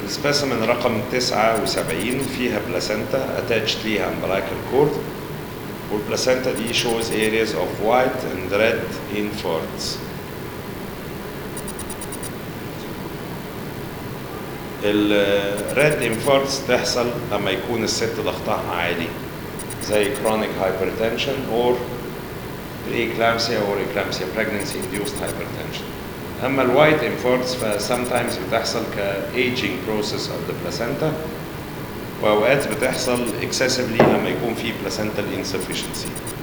السبيسيمن رقم 79 فيها بلاسنتا اتاتشد ليها umbilical cord والبلاسنتا دي shows areas of white and red infarcts الريد انفاركتس تحصل لما يكون الست ضغطها عالي زي chronic hypertension or preeclampsia or eclampsia pregnancy induced hypertension اما الوايت انفاركتس ف sometimes بتحصل ك aging process of the placenta واوقات بتحصل excessively لما يكون في placental insufficiency